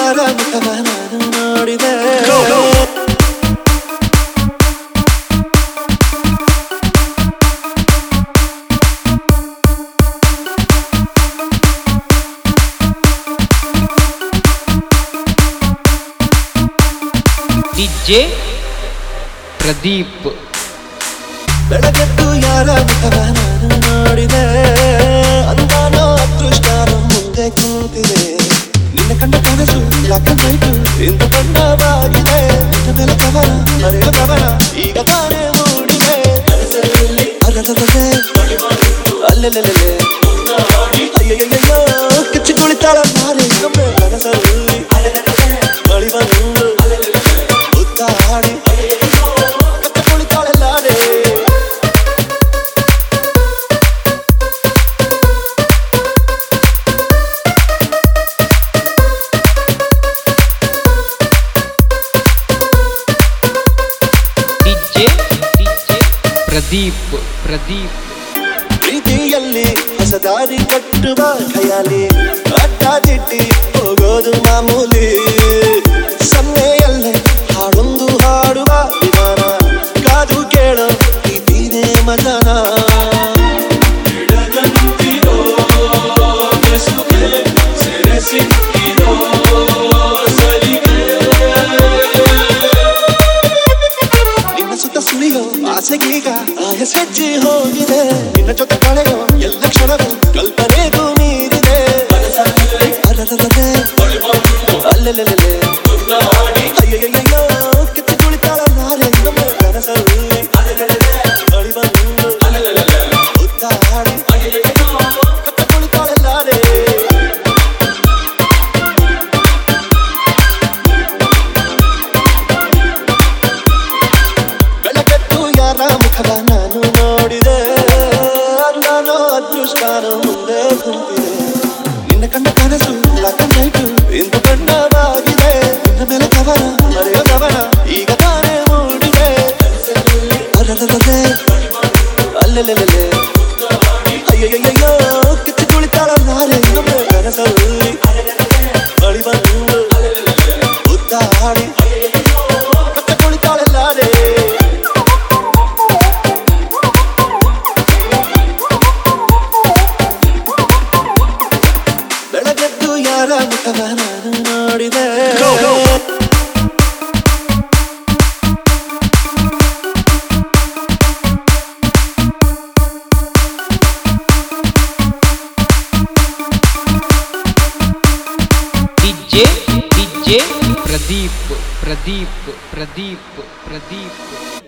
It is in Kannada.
ಯಾರ ಮುಖವ ನಾನು ನೋಡಿದೆ ಡಿಜೆ ಪ್ರದೀಪ್ ಬೆಳಗೆದ್ದು ಯಾರ ಮುಖವ ನಾನು ನೋಡಿದೆ ಅಂದಾನೋ ಅದೃಷ್ಟಾನ ಮುಂದೆ ಕೂತಿದೆ ನಿನ್ನ ಕಂಡ ಕನಸು ಯಾಕಂದಾಯ್ತು ಇಂದು ಬಣ್ಣವಾಗಿದೆ ನಿನ್ನ ಮೇಲೆ ಕವನ ಮರೆಯ ಕವನ ಈಗ ತಾನೇ ಮೂಡಿದೆ ಅರರರರೆ, ಅಲ್ಲೆಲ್ಲೆಲ್ಲೆ. ಅಯ್ಯಯ್ಯಯ್ಯೋ, ಕಿಚ್ಚಿ ಕುಳಿತಾಳ ನಾರೆ ಒಮ್ಮೆ ಕನಸಲ್ಲಿ ಮಳಿ ಬಂದು ಉತ್ತಾಡಿ ಕಚ್ಚಿ ಕುಳಿತಾಳೆಲ್ಲಾರೆ ಡಿಜೆ ಡಿಜೆ ಪ್ರದೀಪ್ ಪ್ರದೀಪ್ ಪ್ರೀತಿಯಲ್ಲಿ ಹೊಸ ದಾರಿ ಕಟ್ಟುವ ಖಯಾಲಿ ಅಡ್ಡ ದಿಟ್ಟಿ ಹೋಗೋದು ಮಾಮೂಲಿ ಸನ್ನೆಯಲ್ಲೇ ಹಾಡೊಂದು ಹಾಡುವ ವಿಮಾನ ಕಾದು ಕೇಳೋ ಪ್ರೀತಿನೇ ಮಜಾನ ನಿನ್ನ ಸುತ್ತ ಸುಳಿಯೋ ಆಸೆಗೀಗ ಆಯಸ್ ಹೆಚ್ಚಿ ಹೋಗಿದೆ ನಿನ್ನ ಜೊತೆ ಕಳೆಯೋ ಎಲ್ಲ ಕ್ಷಣವೂ ಕಲ್ಪನೆಗೂ ಮೀರಿದೆ ಅರರರರೆ, ಅಲ್ಲೆಲ್ಲೆಲ್ಲೆ. ಅಯ್ಯಯ್ಯಯ್ಯೋ, ಕಿತ್ತು ಕುಳಿತಾಳ ನಾರೆ ಇನ್ನೊಮ್ಮೆ ಕನಸಲ್ಲಿ. ಮಳಿ ಬಂದು ಉತ್ತಾಡಿ, ಕತ್ತು ಕುಳಿತಾಳೆಲ್ಲಾರೆ. ಬೆಳಕತ್ತು ಯಾರ ಮುಖವ ನಾನು ನೋಡಿದೆ ನಾನು ಅದೃಷ್ಟಾನ ಮುಂದೆ ಕುಂತಿದೆ ನಿನ್ನ ಕಂಡ ಕನಸು ಲಕ್ಕಂದಾಯ್ತು ಇಂದು ಬಣ್ಣವಾಗಿದೆ ನಿನ್ನ ಮೇಲೆ ಕವನ ಮರೆಯ ಕವನ ಈಗ ತಾನೇ ಮೂಡಿದೆ ಅರರರರೆ, ಅಲ್ಲೆಲ್ಲೆಲ್ಲೆ. ಅಯ್ಯಯ್ಯಯ್ಯೋ ಕಿತ್ತು ಕುಳಿತಾಳ ನಾರೆ ಇನ್ನೊಮ್ಮೆ ಕನಸಲ್ಲಿ ಮಳಿ ಬಂದು ಉದ್ದಾಡಿ ಕತ್ತ ಕುಳಿತಾಳೆಲ್ಲಾರೆ ಬೆಳಗೆದ್ದು ಯಾರ ಮುಖವ ನಾನು ನೋಡಿದೆ ಡಿಜೆ ಡಿಜೆ ಪ್ರದೀಪ್ ಪ್ರದೀಪ್ ಪ್ರದೀಪ್ ಪ್ರದೀಪ್